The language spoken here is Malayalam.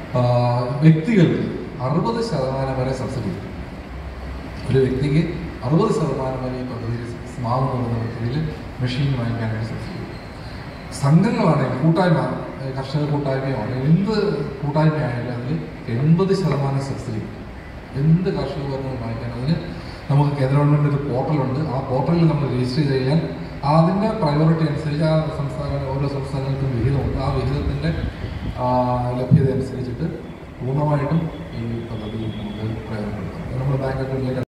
ആ, വ്യക്തികൾക്ക് അറുപത് ശതമാനം വരെ സബ്സിഡി ഒരു വ്യക്തിക്ക് അറുപത് ശതമാനം വരെ ഈ പദ്ധതിയിൽ സ്മാവ് എന്ന് പറയുന്ന പദ്ധതിയിൽ മെഷീൻ വാങ്ങിക്കാനായിട്ട് സബ്സിഡി സംഘങ്ങളാണെങ്കിൽ കൂട്ടായ്മ ഏഹ് കർഷക കൂട്ടായ്മയോ അല്ലെങ്കിൽ എന്ത് കൂട്ടായ്മയായാലും അതിൽ എൺപത് ശതമാനം സബ്സിഡി എന്ത് കാർഷിക ഉപകരണങ്ങൾ വാങ്ങിക്കാൻ അതിന് നമുക്ക് കേന്ദ്ര ഗവൺമെന്റ് ഒരു പോർട്ടലുണ്ട് ആ പോർട്ടലിൽ നമ്മൾ രജിസ്റ്റർ ചെയ്ത് കഴിഞ്ഞാൽ അതിൻ്റെ പ്രയോറിറ്റി അനുസരിച്ച് ആ സംസ്ഥാന ഓരോ സംസ്ഥാനങ്ങൾക്കും വിഹിതമുണ്ട് ആ വിഹിതത്തിൻ്റെ ലഭ്യത അനുസരിച്ചിട്ട് പൂർണ്ണമായിട്ടും ഈ പദ്ധതി നമുക്ക് പ്രയോജനപ്പെടുത്താം നമ്മൾ ബാങ്ക് അക്കൗണ്ടിലേക്ക്